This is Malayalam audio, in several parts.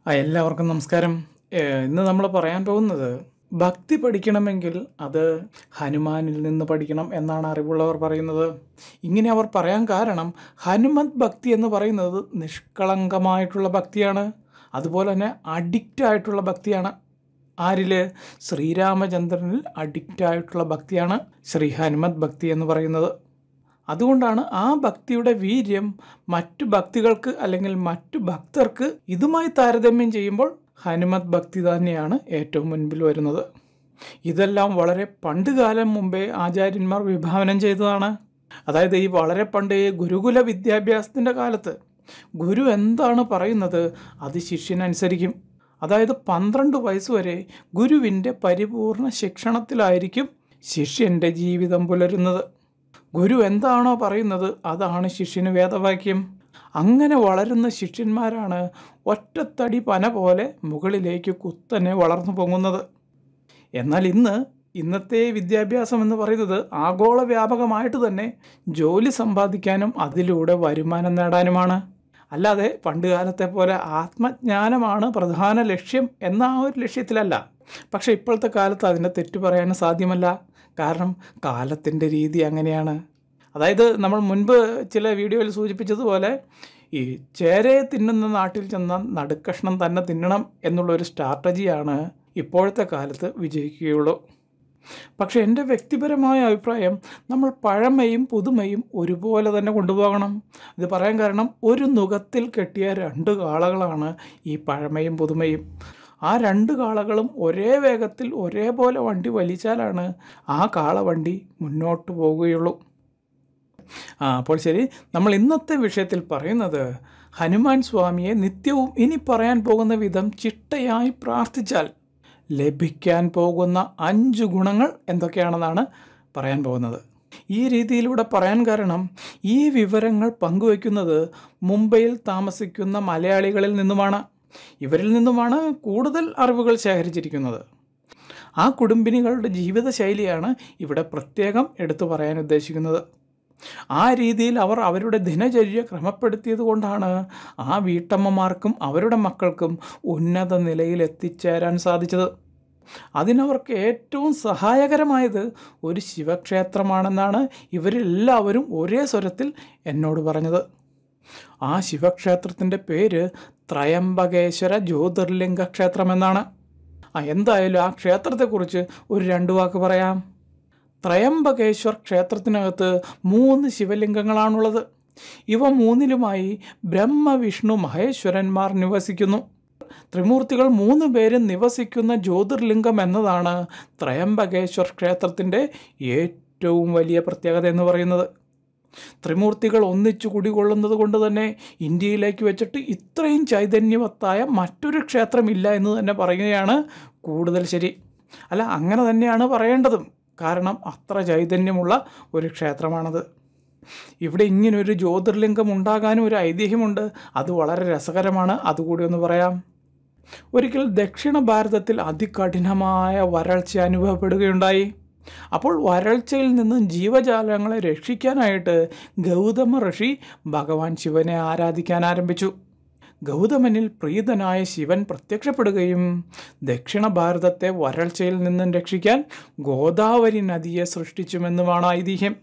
ആ എല്ലാവർക്കും നമസ്കാരം ഏഹ് ഇന്ന് നമ്മൾ പറയാൻ പോകുന്നത് ഭക്തി പഠിക്കണമെങ്കിൽ അത് ഹനുമാനിൽ നിന്ന് പഠിക്കണം എന്നാണ് അറിവുള്ളവർ പറയുന്നത് ഇങ്ങനെ അവർ പറയാൻ കാരണം ഹനുമത് ഭക്തി എന്ന് പറയുന്നത് നിഷ്കളങ്കമായിട്ടുള്ള ഭക്തിയാണ് അതുപോലെ തന്നെ അഡിക്റ്റ് ആയിട്ടുള്ള ഭക്തിയാണ് ആരില് ശ്രീരാമചന്ദ്രനിൽ അഡിക്റ്റ് ആയിട്ടുള്ള ഭക്തിയാണ് ശ്രീ ഹനുമത് ഭക്തി എന്ന് പറയുന്നത് അതുകൊണ്ടാണ് ആ ഭക്തിയുടെ വീര്യം മറ്റു ഭക്തികൾക്ക് അല്ലെങ്കിൽ മറ്റു ഭക്തർക്ക് ഇതുമായി താരതമ്യം ചെയ്യുമ്പോൾ ഹനുമത് ഭക്തി തന്നെയാണ് ഏറ്റവും മുൻപിൽ വരുന്നത് ഇതെല്ലാം വളരെ പണ്ട് കാലം മുമ്പേ ആചാര്യന്മാർ വിഭാവനം ചെയ്തതാണ് അതായത് ഈ വളരെ പണ്ട് ഈ ഗുരുകുല വിദ്യാഭ്യാസത്തിൻ്റെ കാലത്ത് ഗുരു എന്താണ് പറയുന്നത് അത് ശിഷ്യനനുസരിക്കും അതായത് പന്ത്രണ്ട് വയസ്സ് വരെ ഗുരുവിൻ്റെ പരിപൂർണ ശിക്ഷണത്തിലായിരിക്കും ശിഷ്യൻ്റെ ജീവിതം പുലരുന്നത് ഗുരു എന്താണോ പറയുന്നത് അതാണ് ശിഷ്യന് വേദവാക്യം അങ്ങനെ വളരുന്ന ശിഷ്യന്മാരാണ് ഒറ്റത്തടി പന പോലെ മുകളിലേക്ക് കുത്തനെ വളർന്നു പൊങ്ങുന്നത് എന്നാൽ ഇന്ന് ഇന്നത്തെ വിദ്യാഭ്യാസം എന്ന് പറയുന്നത് ആഗോള വ്യാപകമായിട്ട് തന്നെ ജോലി സമ്പാദിക്കാനും അതിലൂടെ വരുമാനം നേടാനുമാണ് അല്ലാതെ പണ്ട് കാലത്തെ പോലെ ആത്മജ്ഞാനമാണ് പ്രധാന ലക്ഷ്യം എന്ന ആ ഒരു ലക്ഷ്യത്തിലല്ല പക്ഷേ ഇപ്പോഴത്തെ കാലത്ത് അതിനെ തെറ്റു പറയാനും സാധ്യമല്ല കാരണം കാലത്തിൻ്റെ രീതി അങ്ങനെയാണ് അതായത് നമ്മൾ മുൻപ് ചില വീഡിയോയിൽ സൂചിപ്പിച്ചതുപോലെ ഈ ചേരയെ തിന്നുന്ന നാട്ടിൽ ചെന്ന നടുക്കഷ്ണം തന്നെ തിന്നണം എന്നുള്ളൊരു സ്ട്രാറ്റജിയാണ് ഇപ്പോഴത്തെ കാലത്ത് വിജയിക്കുകയുള്ളൂ പക്ഷെ എൻ്റെ വ്യക്തിപരമായ അഭിപ്രായം നമ്മൾ പഴമയും പുതുമയും ഒരുപോലെ തന്നെ കൊണ്ടുപോകണം ഇത് പറയാൻ കാരണം ഒരു നുഖത്തിൽ കെട്ടിയ രണ്ട് കാളകളാണ് ഈ പഴമയും പുതുമയും ആ രണ്ട് കാളകളും ഒരേ വേഗത്തിൽ ഒരേപോലെ വണ്ടി വലിച്ചാലാണ് ആ കാളവണ്ടി മുന്നോട്ട് പോവുകയുള്ളൂ ആ അപ്പോൾ ശരി നമ്മൾ ഇന്നത്തെ വിഷയത്തിൽ പറയുന്നത് ഹനുമാൻ സ്വാമിയെ നിത്യവും ഇനി പറയാൻ പോകുന്ന വിധം ചിട്ടയായി പ്രാർത്ഥിച്ചാൽ ലഭിക്കാൻ പോകുന്ന അഞ്ച് ഗുണങ്ങൾ എന്തൊക്കെയാണെന്നാണ് പറയാൻ പോകുന്നത് ഈ രീതിയിലൂടെ പറയാൻ കാരണം ഈ വിവരങ്ങൾ പങ്കുവയ്ക്കുന്നത് മുംബൈയിൽ താമസിക്കുന്ന മലയാളികളിൽ നിന്നുമാണ് ഇവരിൽ നിന്നുമാണ് കൂടുതൽ അറിവുകൾ ശേഖരിച്ചിരിക്കുന്നത് ആ കുടുംബിനികളുടെ ജീവിതശൈലിയാണ് ഇവിടെ പ്രത്യേകം എടുത്തു പറയാൻ ഉദ്ദേശിക്കുന്നത് ആ രീതിയിൽ അവർ അവരുടെ ദിനചര്യ ക്രമപ്പെടുത്തിയത് കൊണ്ടാണ് ആ വീട്ടമ്മമാർക്കും അവരുടെ മക്കൾക്കും ഉന്നത നിലയിൽ എത്തിച്ചേരാൻ സാധിച്ചത് അതിനവർക്ക് ഏറ്റവും സഹായകരമായത് ഒരു ശിവക്ഷേത്രമാണെന്നാണ് ഇവരെല്ലാവരും ഒരേ സ്വരത്തിൽ എന്നോട് പറഞ്ഞത് ആ ശിവക്ഷേത്രത്തിൻ്റെ പേര് ത്രയംബകേശ്വര ജ്യോതിർലിംഗ ക്ഷേത്രം എന്നാണ് ആ എന്തായാലും ആ ക്ഷേത്രത്തെക്കുറിച്ച് ഒരു രണ്ട് വാക്ക് പറയാം ത്രയംബകേശ്വർ ക്ഷേത്രത്തിനകത്ത് മൂന്ന് ശിവലിംഗങ്ങളാണുള്ളത് ഇവ മൂന്നിലുമായി ബ്രഹ്മ വിഷ്ണു മഹേശ്വരന്മാർ നിവസിക്കുന്നു ത്രിമൂർത്തികൾ മൂന്ന് പേരും നിവസിക്കുന്ന ജ്യോതിർലിംഗം എന്നതാണ് ത്രയംബകേശ്വർ ക്ഷേത്രത്തിൻ്റെ ഏറ്റവും വലിയ പ്രത്യേകത എന്ന് പറയുന്നത് ത്രിമൂർത്തികൾ ഒന്നിച്ചു കുടികൊള്ളുന്നത് കൊണ്ട് തന്നെ ഇന്ത്യയിലേക്ക് വെച്ചിട്ട് ഇത്രയും ചൈതന്യവത്തായ മറ്റൊരു ക്ഷേത്രമില്ല എന്ന് തന്നെ പറയുകയാണ് കൂടുതൽ ശരി അല്ല അങ്ങനെ തന്നെയാണ് പറയേണ്ടതും കാരണം അത്ര ചൈതന്യമുള്ള ഒരു ക്ഷേത്രമാണത് ഇവിടെ ഇങ്ങനൊരു ജ്യോതിർലിംഗം ഉണ്ടാകാനും ഒരു ഐതിഹ്യമുണ്ട് അത് വളരെ രസകരമാണ് അതുകൂടി ഒന്ന് പറയാം ഒരിക്കൽ ദക്ഷിണ ഭാരതത്തിൽ അതികഠിനമായ വരൾച്ച അനുഭവപ്പെടുകയുണ്ടായി അപ്പോൾ വരൾച്ചയിൽ നിന്ന് ജീവജാലങ്ങളെ രക്ഷിക്കാനായിട്ട് ഗൗതമ ഋഷി ഭഗവാൻ ശിവനെ ആരാധിക്കാൻ ആരംഭിച്ചു ഗൗതമനിൽ പ്രീതനായ ശിവൻ പ്രത്യക്ഷപ്പെടുകയും ദക്ഷിണ ഭാരതത്തെ വരൾച്ചയിൽ നിന്നും രക്ഷിക്കാൻ ഗോദാവരി നദിയെ സൃഷ്ടിച്ചുമെന്നുമാണ് ഐതിഹ്യം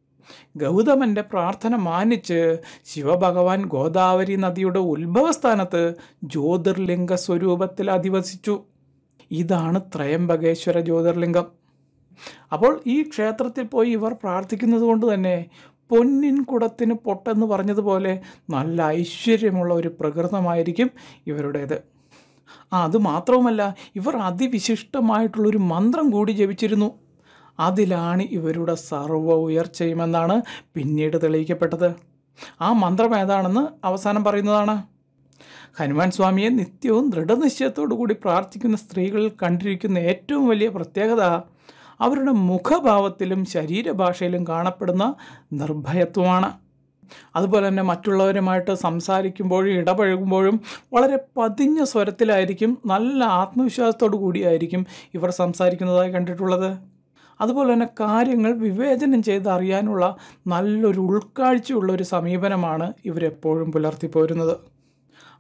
ഗൗതമൻ്റെ പ്രാർത്ഥന മാനിച്ച് ശിവഭഗവാൻ ഗോദാവരി നദിയുടെ ഉത്ഭവസ്ഥാനത്ത് ജ്യോതിർലിംഗ സ്വരൂപത്തിൽ അധിവസിച്ചു ഇതാണ് ത്രയംബകേശ്വര ജ്യോതിർലിംഗം അപ്പോൾ ഈ ക്ഷേത്രത്തിൽ പോയി ഇവർ പ്രാർത്ഥിക്കുന്നത് കൊണ്ട് തന്നെ പൊന്നിൻ കുടത്തിന് പൊട്ടെന്ന് പറഞ്ഞതുപോലെ നല്ല ഐശ്വര്യമുള്ള ഒരു പ്രകൃതമായിരിക്കും ഇവരുടേത് ആ അത് മാത്രവുമല്ല ഇവർ അതിവിശിഷ്ടമായിട്ടുള്ളൊരു മന്ത്രം കൂടി ജപിച്ചിരുന്നു അതിലാണ് ഇവരുടെ സർവ്വ ഉയർച്ചയുമെന്നാണ് പിന്നീട് തെളിയിക്കപ്പെട്ടത് ആ മന്ത്രം ഏതാണെന്ന് അവസാനം പറയുന്നതാണ് ഹനുമാൻ സ്വാമിയെ നിത്യവും ദൃഢനിശ്ചയത്തോടു കൂടി പ്രാർത്ഥിക്കുന്ന സ്ത്രീകളിൽ കണ്ടിരിക്കുന്ന ഏറ്റവും വലിയ പ്രത്യേകത അവരുടെ മുഖഭാവത്തിലും ശരീരഭാഷയിലും കാണപ്പെടുന്ന നിർഭയത്വമാണ് അതുപോലെ തന്നെ മറ്റുള്ളവരുമായിട്ട് സംസാരിക്കുമ്പോഴും ഇടപഴകുമ്പോഴും വളരെ പതിഞ്ഞ സ്വരത്തിലായിരിക്കും നല്ല ആത്മവിശ്വാസത്തോടു കൂടിയായിരിക്കും ഇവർ സംസാരിക്കുന്നതായി കണ്ടിട്ടുള്ളത് അതുപോലെ തന്നെ കാര്യങ്ങൾ വിവേചനം ചെയ്ത് അറിയാനുള്ള നല്ലൊരു ഉൾക്കാഴ്ചയുള്ള ഒരു സമീപനമാണ് ഇവരെപ്പോഴും പുലർത്തി പോരുന്നത്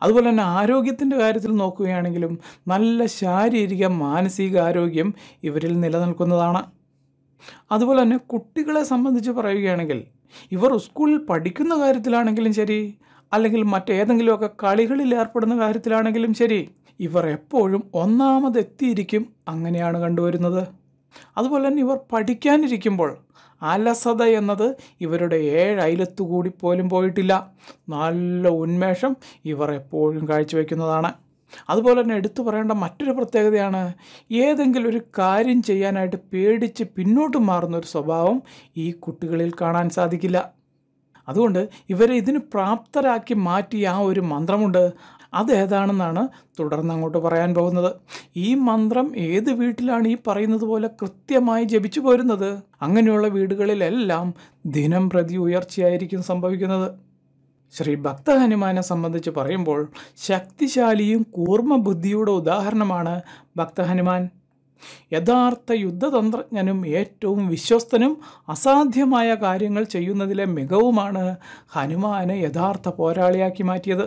അതുപോലെ തന്നെ ആരോഗ്യത്തിൻ്റെ കാര്യത്തിൽ നോക്കുകയാണെങ്കിലും നല്ല ശാരീരിക മാനസിക ആരോഗ്യം ഇവരിൽ നിലനിൽക്കുന്നതാണ് അതുപോലെ തന്നെ കുട്ടികളെ സംബന്ധിച്ച് പറയുകയാണെങ്കിൽ ഇവർ സ്കൂളിൽ പഠിക്കുന്ന കാര്യത്തിലാണെങ്കിലും ശരി അല്ലെങ്കിൽ മറ്റേതെങ്കിലുമൊക്കെ കളികളിൽ ഏർപ്പെടുന്ന കാര്യത്തിലാണെങ്കിലും ശരി ഇവർ എപ്പോഴും ഒന്നാമതെത്തിയിരിക്കും അങ്ങനെയാണ് കണ്ടുവരുന്നത് അതുപോലെ തന്നെ ഇവർ പഠിക്കാനിരിക്കുമ്പോൾ അലസത എന്നത് ഇവരുടെ ഏഴയലത്തു കൂടി പോലും പോയിട്ടില്ല നല്ല ഉന്മേഷം ഇവർ എപ്പോഴും കാഴ്ചവെക്കുന്നതാണ് അതുപോലെ തന്നെ എടുത്തു പറയേണ്ട മറ്റൊരു പ്രത്യേകതയാണ് ഏതെങ്കിലും ഒരു കാര്യം ചെയ്യാനായിട്ട് പേടിച്ച് പിന്നോട്ട് മാറുന്ന ഒരു സ്വഭാവം ഈ കുട്ടികളിൽ കാണാൻ സാധിക്കില്ല അതുകൊണ്ട് ഇവരെ ഇതിന് പ്രാപ്തരാക്കി മാറ്റിയ ആ ഒരു മന്ത്രമുണ്ട് അതേതാണെന്നാണ് തുടർന്ന് അങ്ങോട്ട് പറയാൻ പോകുന്നത് ഈ മന്ത്രം ഏത് വീട്ടിലാണ് ഈ പറയുന്നത് പോലെ കൃത്യമായി ജപിച്ചു പോരുന്നത് അങ്ങനെയുള്ള വീടുകളിലെല്ലാം ദിനം പ്രതി ഉയർച്ചയായിരിക്കും സംഭവിക്കുന്നത് ശ്രീ ഭക്തഹനുമാനെ സംബന്ധിച്ച് പറയുമ്പോൾ ശക്തിശാലിയും കൂർമ്മ ബുദ്ധിയുടെ ഉദാഹരണമാണ് ഭക്തഹനുമാൻ യഥാർത്ഥ യുദ്ധതന്ത്രജ്ഞനും ഏറ്റവും വിശ്വസ്തനും അസാധ്യമായ കാര്യങ്ങൾ ചെയ്യുന്നതിലെ മികവുമാണ് ഹനുമാനെ യഥാർത്ഥ പോരാളിയാക്കി മാറ്റിയത്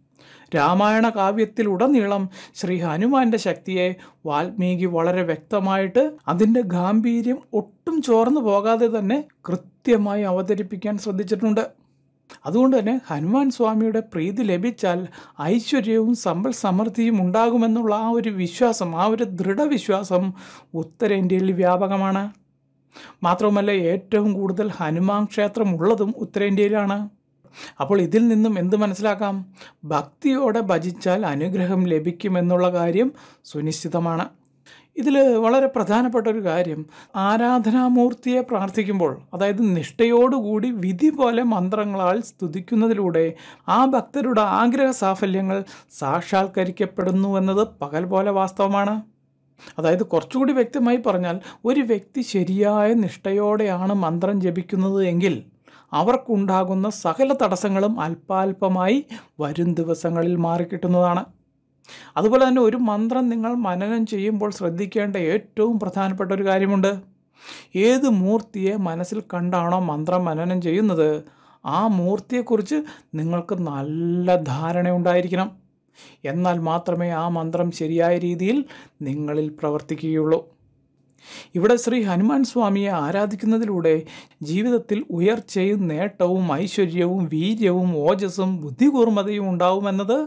രാമായണ കാവ്യത്തിലുടനീളം ശ്രീ ഹനുമാന്റെ ശക്തിയെ വാൽമീകി വളരെ വ്യക്തമായിട്ട് അതിൻ്റെ ഗാംഭീര്യം ഒട്ടും ചോർന്നു പോകാതെ തന്നെ കൃത്യമായി അവതരിപ്പിക്കാൻ ശ്രദ്ധിച്ചിട്ടുണ്ട് അതുകൊണ്ട് തന്നെ ഹനുമാൻ സ്വാമിയുടെ പ്രീതി ലഭിച്ചാൽ ഐശ്വര്യവും സമ്പൽ സമൃദ്ധിയും ഉണ്ടാകുമെന്നുള്ള ആ ഒരു വിശ്വാസം ആ ഒരു ദൃഢവിശ്വാസം ഉത്തരേന്ത്യയിൽ വ്യാപകമാണ് മാത്രവുമല്ല ഏറ്റവും കൂടുതൽ ഹനുമാൻ ക്ഷേത്രം ഉള്ളതും ഉത്തരേന്ത്യയിലാണ് അപ്പോൾ ഇതിൽ നിന്നും എന്ത് മനസ്സിലാക്കാം ഭക്തിയോടെ ഭജിച്ചാൽ അനുഗ്രഹം ലഭിക്കുമെന്നുള്ള കാര്യം സുനിശ്ചിതമാണ് ഇതിൽ വളരെ പ്രധാനപ്പെട്ട ഒരു കാര്യം ആരാധനാമൂർത്തിയെ പ്രാർത്ഥിക്കുമ്പോൾ അതായത് നിഷ്ഠയോടുകൂടി വിധി പോലെ മന്ത്രങ്ങളാൽ സ്തുതിക്കുന്നതിലൂടെ ആ ഭക്തരുടെ ആഗ്രഹ സാഫല്യങ്ങൾ സാക്ഷാത്കരിക്കപ്പെടുന്നു എന്നത് പകൽ പോലെ വാസ്തവമാണ് അതായത് കുറച്ചുകൂടി വ്യക്തമായി പറഞ്ഞാൽ ഒരു വ്യക്തി ശരിയായ നിഷ്ഠയോടെയാണ് മന്ത്രം ജപിക്കുന്നത് എങ്കിൽ അവർക്കുണ്ടാകുന്ന സകല തടസ്സങ്ങളും അല്പാൽപമായി വരും ദിവസങ്ങളിൽ മാറിക്കിട്ടുന്നതാണ് അതുപോലെ തന്നെ ഒരു മന്ത്രം നിങ്ങൾ മനനം ചെയ്യുമ്പോൾ ശ്രദ്ധിക്കേണ്ട ഏറ്റവും പ്രധാനപ്പെട്ട ഒരു കാര്യമുണ്ട് ഏത് മൂർത്തിയെ മനസ്സിൽ കണ്ടാണോ മന്ത്രം മനനം ചെയ്യുന്നത് ആ മൂർത്തിയെക്കുറിച്ച് നിങ്ങൾക്ക് നല്ല ധാരണ ഉണ്ടായിരിക്കണം എന്നാൽ മാത്രമേ ആ മന്ത്രം ശരിയായ രീതിയിൽ നിങ്ങളിൽ പ്രവർത്തിക്കുകയുള്ളൂ ഇവിടെ ശ്രീ ഹനുമാൻ സ്വാമിയെ ആരാധിക്കുന്നതിലൂടെ ജീവിതത്തിൽ ഉയർച്ചയും നേട്ടവും ഐശ്വര്യവും വീര്യവും ഓജസ്സും ബുദ്ധികൂർമ്മതയും ഉണ്ടാവുമെന്നത്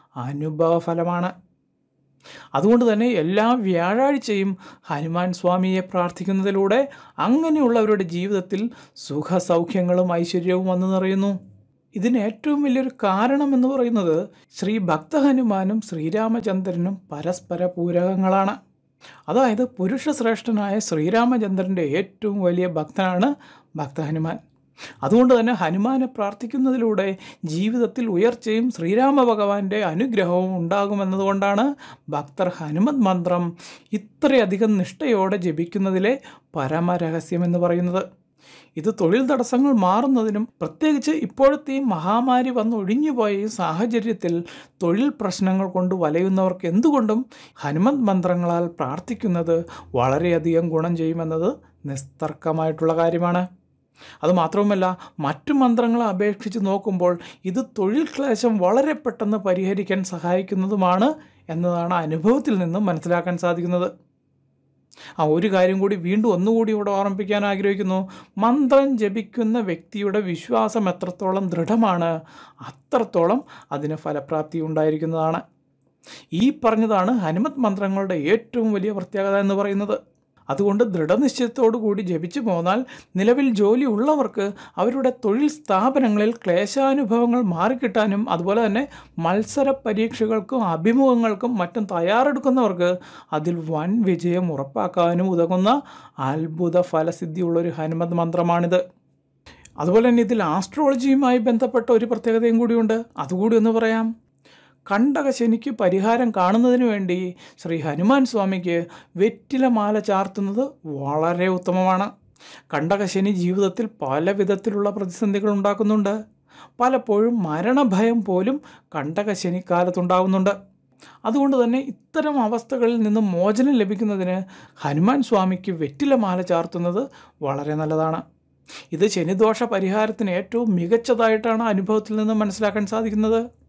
അനുഭവഫലമാണ് അതുകൊണ്ട് തന്നെ എല്ലാ വ്യാഴാഴ്ചയും ഹനുമാൻ സ്വാമിയെ പ്രാർത്ഥിക്കുന്നതിലൂടെ അങ്ങനെയുള്ളവരുടെ ജീവിതത്തിൽ സുഖസൗഖ്യങ്ങളും ഐശ്വര്യവും വന്നു നിറയുന്നു ഇതിന് ഏറ്റവും വലിയൊരു കാരണം എന്ന് പറയുന്നത് ശ്രീ ഭക്തഹനുമാനും ശ്രീരാമചന്ദ്രനും പരസ്പര പൂരകങ്ങളാണ് അതായത് പുരുഷശ്രേഷ്ഠനായ ശ്രീരാമചന്ദ്രൻ്റെ ഏറ്റവും വലിയ ഭക്തനാണ് ഭക്തഹനുമാൻ അതുകൊണ്ട് തന്നെ ഹനുമാനെ പ്രാർത്ഥിക്കുന്നതിലൂടെ ജീവിതത്തിൽ ഉയർച്ചയും ശ്രീരാമ ഭഗവാന്റെ അനുഗ്രഹവും ഉണ്ടാകുമെന്നതുകൊണ്ടാണ് ഭക്തർ ഹനുമത് മന്ത്രം ഇത്രയധികം നിഷ്ഠയോടെ ജപിക്കുന്നതിലെ പരമരഹസ്യമെന്ന് പറയുന്നത് ഇത് തൊഴിൽ തടസ്സങ്ങൾ മാറുന്നതിനും പ്രത്യേകിച്ച് ഇപ്പോഴത്തെ ഈ മഹാമാരി വന്ന് ഒഴിഞ്ഞുപോയ ഈ സാഹചര്യത്തിൽ തൊഴിൽ പ്രശ്നങ്ങൾ കൊണ്ട് വലയുന്നവർക്ക് എന്തുകൊണ്ടും ഹനുമത് മന്ത്രങ്ങളാൽ പ്രാർത്ഥിക്കുന്നത് വളരെയധികം ഗുണം ചെയ്യുമെന്നത് നിസ്തർക്കമായിട്ടുള്ള കാര്യമാണ് അതുമാത്രവുമല്ല മറ്റു മന്ത്രങ്ങളെ അപേക്ഷിച്ച് നോക്കുമ്പോൾ ഇത് തൊഴിൽ ക്ലേശം വളരെ പെട്ടെന്ന് പരിഹരിക്കാൻ സഹായിക്കുന്നതുമാണ് എന്നതാണ് അനുഭവത്തിൽ നിന്നും മനസ്സിലാക്കാൻ സാധിക്കുന്നത് ആ ഒരു കാര്യം കൂടി വീണ്ടും ഒന്നുകൂടി ഇവിടെ ഓർമ്മിപ്പിക്കാൻ ആഗ്രഹിക്കുന്നു മന്ത്രം ജപിക്കുന്ന വ്യക്തിയുടെ വിശ്വാസം എത്രത്തോളം ദൃഢമാണ് അത്രത്തോളം അതിന് ഫലപ്രാപ്തി ഉണ്ടായിരിക്കുന്നതാണ് ഈ പറഞ്ഞതാണ് ഹനുമത് മന്ത്രങ്ങളുടെ ഏറ്റവും വലിയ പ്രത്യേകത എന്ന് പറയുന്നത് അതുകൊണ്ട് ദൃഢനിശ്ചയത്തോടു കൂടി ജപിച്ചു പോന്നാൽ നിലവിൽ ജോലി ഉള്ളവർക്ക് അവരുടെ തൊഴിൽ സ്ഥാപനങ്ങളിൽ ക്ലേശാനുഭവങ്ങൾ മാറിക്കിട്ടാനും അതുപോലെ തന്നെ മത്സര പരീക്ഷകൾക്കും അഭിമുഖങ്ങൾക്കും മറ്റും തയ്യാറെടുക്കുന്നവർക്ക് അതിൽ വൻ വിജയം ഉറപ്പാക്കാനും ഉതകുന്ന അത്ഭുത ഫലസിദ്ധിയുള്ളൊരു ഹനുമത് മന്ത്രമാണിത് അതുപോലെ തന്നെ ഇതിൽ ആസ്ട്രോളജിയുമായി ബന്ധപ്പെട്ട ഒരു പ്രത്യേകതയും കൂടിയുണ്ട് അതുകൂടി ഒന്ന് പറയാം കണ്ടകശനിക്ക് പരിഹാരം കാണുന്നതിന് വേണ്ടി ശ്രീ ഹനുമാൻ സ്വാമിക്ക് വെറ്റില മാല ചാർത്തുന്നത് വളരെ ഉത്തമമാണ് കണ്ടകശനി ജീവിതത്തിൽ പല വിധത്തിലുള്ള പ്രതിസന്ധികൾ ഉണ്ടാക്കുന്നുണ്ട് പലപ്പോഴും മരണഭയം പോലും കണ്ടകശനി കാലത്തുണ്ടാകുന്നുണ്ട് അതുകൊണ്ട് തന്നെ ഇത്തരം അവസ്ഥകളിൽ നിന്ന് മോചനം ലഭിക്കുന്നതിന് ഹനുമാൻ സ്വാമിക്ക് വെറ്റില മാല ചാർത്തുന്നത് വളരെ നല്ലതാണ് ഇത് ശനിദോഷ പരിഹാരത്തിന് ഏറ്റവും മികച്ചതായിട്ടാണ് അനുഭവത്തിൽ നിന്ന് മനസ്സിലാക്കാൻ സാധിക്കുന്നത്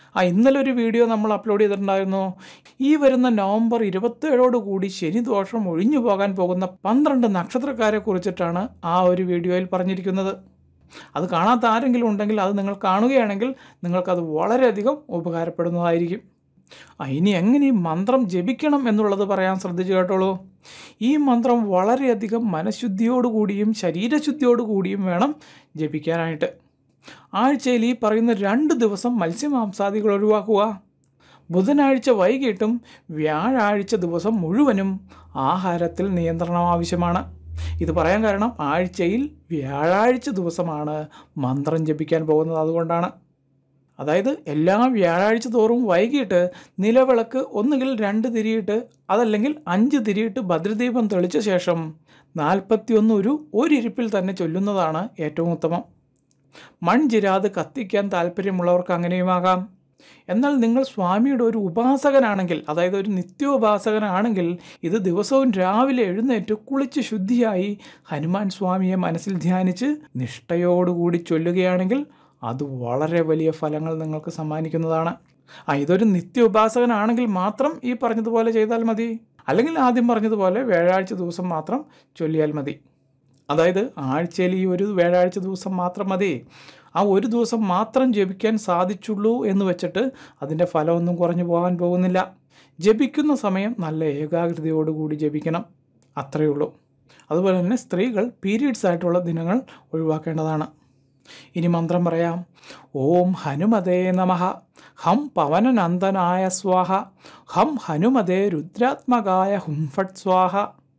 ആ ഇന്നലെ ഒരു വീഡിയോ നമ്മൾ അപ്ലോഡ് ചെയ്തിട്ടുണ്ടായിരുന്നു ഈ വരുന്ന നവംബർ ഇരുപത്തേഴോട് കൂടി ശനി ദോഷം ഒഴിഞ്ഞു പോകാൻ പോകുന്ന പന്ത്രണ്ട് നക്ഷത്രക്കാരെ കുറിച്ചിട്ടാണ് ആ ഒരു വീഡിയോയിൽ പറഞ്ഞിരിക്കുന്നത് അത് കാണാത്ത ആരെങ്കിലും ഉണ്ടെങ്കിൽ അത് നിങ്ങൾ കാണുകയാണെങ്കിൽ നിങ്ങൾക്കത് വളരെയധികം ഉപകാരപ്പെടുന്നതായിരിക്കും ആ ഇനി എങ്ങനെ ഈ മന്ത്രം ജപിക്കണം എന്നുള്ളത് പറയാൻ ശ്രദ്ധിച്ചു കേട്ടോളൂ ഈ മന്ത്രം വളരെയധികം മനഃശുദ്ധിയോടുകൂടിയും ശരീരശുദ്ധിയോടുകൂടിയും വേണം ജപിക്കാനായിട്ട് ആഴ്ചയിൽ ഈ പറയുന്ന രണ്ട് ദിവസം മത്സ്യമാംസാദികൾ ഒഴിവാക്കുക ബുധനാഴ്ച വൈകിട്ടും വ്യാഴാഴ്ച ദിവസം മുഴുവനും ആഹാരത്തിൽ നിയന്ത്രണം ആവശ്യമാണ് ഇത് പറയാൻ കാരണം ആഴ്ചയിൽ വ്യാഴാഴ്ച ദിവസമാണ് മന്ത്രം ജപിക്കാൻ പോകുന്നത് അതുകൊണ്ടാണ് അതായത് എല്ലാ വ്യാഴാഴ്ച തോറും വൈകിട്ട് നിലവിളക്ക് ഒന്നുകിൽ രണ്ട് തിരിയിട്ട് അതല്ലെങ്കിൽ അഞ്ച് തിരിയിട്ട് ഭദ്രദീപം തെളിച്ച ശേഷം നാൽപ്പത്തിയൊന്ന് ഒരു ഒരിരിപ്പിൽ തന്നെ ചൊല്ലുന്നതാണ് ഏറ്റവും ഉത്തമം മൺചിരാത് കത്തിക്കാൻ താല്പര്യമുള്ളവർക്ക് അങ്ങനെയുമാകാം എന്നാൽ നിങ്ങൾ സ്വാമിയുടെ ഒരു ഉപാസകനാണെങ്കിൽ അതായത് ഒരു നിത്യോപാസകനാണെങ്കിൽ ഇത് ദിവസവും രാവിലെ എഴുന്നേറ്റ് കുളിച്ച് ശുദ്ധിയായി ഹനുമാൻ സ്വാമിയെ മനസ്സിൽ ധ്യാനിച്ച് നിഷ്ഠയോടുകൂടി ചൊല്ലുകയാണെങ്കിൽ അത് വളരെ വലിയ ഫലങ്ങൾ നിങ്ങൾക്ക് സമ്മാനിക്കുന്നതാണ് ആ ഇതൊരു നിത്യോപാസകനാണെങ്കിൽ മാത്രം ഈ പറഞ്ഞതുപോലെ ചെയ്താൽ മതി അല്ലെങ്കിൽ ആദ്യം പറഞ്ഞതുപോലെ വ്യാഴാഴ്ച ദിവസം മാത്രം ചൊല്ലിയാൽ മതി അതായത് ആഴ്ചയിൽ ഈ ഒരു വ്യാഴാഴ്ച ദിവസം മാത്രം മതി ആ ഒരു ദിവസം മാത്രം ജപിക്കാൻ സാധിച്ചുള്ളൂ എന്ന് വെച്ചിട്ട് അതിൻ്റെ ഫലമൊന്നും കുറഞ്ഞു പോകാൻ പോകുന്നില്ല ജപിക്കുന്ന സമയം നല്ല ഏകാഗ്രതയോടുകൂടി ജപിക്കണം അത്രയേ ഉള്ളൂ അതുപോലെ തന്നെ സ്ത്രീകൾ പീരീഡ്സ് ആയിട്ടുള്ള ദിനങ്ങൾ ഒഴിവാക്കേണ്ടതാണ് ഇനി മന്ത്രം പറയാം ഓം ഹനുമതേ നമഃ ഹം പവനനന്ദനായ സ്വാഹ ഹം ഹനുമതേ രുദ്രാത്മകായ ഹും ഫട്ട് സ്വാഹ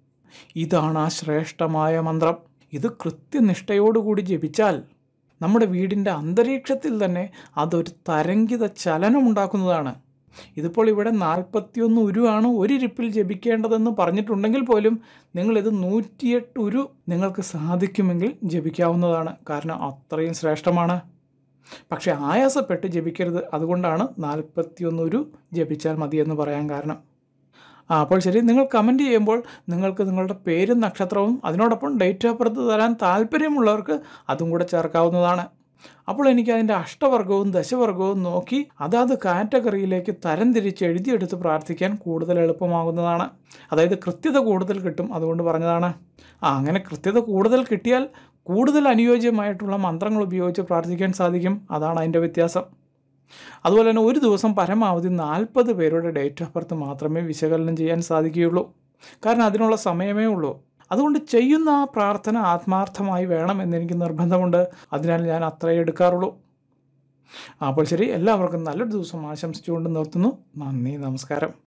ഇതാണ് ആ ശ്രേഷ്ഠമായ മന്ത്രം ഇത് കൃത്യനിഷ്ഠയോടുകൂടി ജപിച്ചാൽ നമ്മുടെ വീടിൻ്റെ അന്തരീക്ഷത്തിൽ തന്നെ അതൊരു തരംഗിത ചലനം ഉണ്ടാക്കുന്നതാണ് ഇതിപ്പോൾ ഇവിടെ നാൽപ്പത്തിയൊന്ന് ഉരുവാണ് ഒരിരിപ്പിൽ ജപിക്കേണ്ടതെന്ന് പറഞ്ഞിട്ടുണ്ടെങ്കിൽ പോലും നിങ്ങളിത് നൂറ്റിയെട്ട് ഉരു നിങ്ങൾക്ക് സാധിക്കുമെങ്കിൽ ജപിക്കാവുന്നതാണ് കാരണം അത്രയും ശ്രേഷ്ഠമാണ് പക്ഷേ ആയാസപ്പെട്ട് ജപിക്കരുത് അതുകൊണ്ടാണ് നാൽപ്പത്തിയൊന്ന് ഉരു ജപിച്ചാൽ മതിയെന്ന് പറയാൻ കാരണം ആ അപ്പോൾ ശരി നിങ്ങൾ കമൻറ്റ് ചെയ്യുമ്പോൾ നിങ്ങൾക്ക് നിങ്ങളുടെ പേരും നക്ഷത്രവും അതിനോടൊപ്പം ഡേറ്റ് ഓഫ് ബർത്ത് തരാൻ താല്പര്യമുള്ളവർക്ക് അതും കൂടെ ചേർക്കാവുന്നതാണ് അപ്പോൾ എനിക്ക് അതിൻ്റെ അഷ്ടവർഗവും ദശവർഗവും നോക്കി അതാത് കാറ്റഗറിയിലേക്ക് തരംതിരിച്ച് എഴുതിയെടുത്ത് പ്രാർത്ഥിക്കാൻ കൂടുതൽ എളുപ്പമാകുന്നതാണ് അതായത് കൃത്യത കൂടുതൽ കിട്ടും അതുകൊണ്ട് പറഞ്ഞതാണ് ആ അങ്ങനെ കൃത്യത കൂടുതൽ കിട്ടിയാൽ കൂടുതൽ അനുയോജ്യമായിട്ടുള്ള മന്ത്രങ്ങൾ ഉപയോഗിച്ച് പ്രാർത്ഥിക്കാൻ സാധിക്കും അതാണ് അതിൻ്റെ വ്യത്യാസം അതുപോലെ തന്നെ ഒരു ദിവസം പരമാവധി നാൽപ്പത് പേരുടെ ഡേറ്റ് ഓഫ് ബർത്ത് മാത്രമേ വിശകലനം ചെയ്യാൻ സാധിക്കുകയുള്ളൂ കാരണം അതിനുള്ള സമയമേ ഉള്ളൂ അതുകൊണ്ട് ചെയ്യുന്ന ആ പ്രാർത്ഥന ആത്മാർത്ഥമായി വേണം എന്നെനിക്ക് നിർബന്ധമുണ്ട് അതിനാൽ ഞാൻ അത്രേ എടുക്കാറുള്ളൂ അപ്പോൾ ശരി എല്ലാവർക്കും നല്ലൊരു ദിവസം ആശംസിച്ചുകൊണ്ട് നിർത്തുന്നു നന്ദി നമസ്കാരം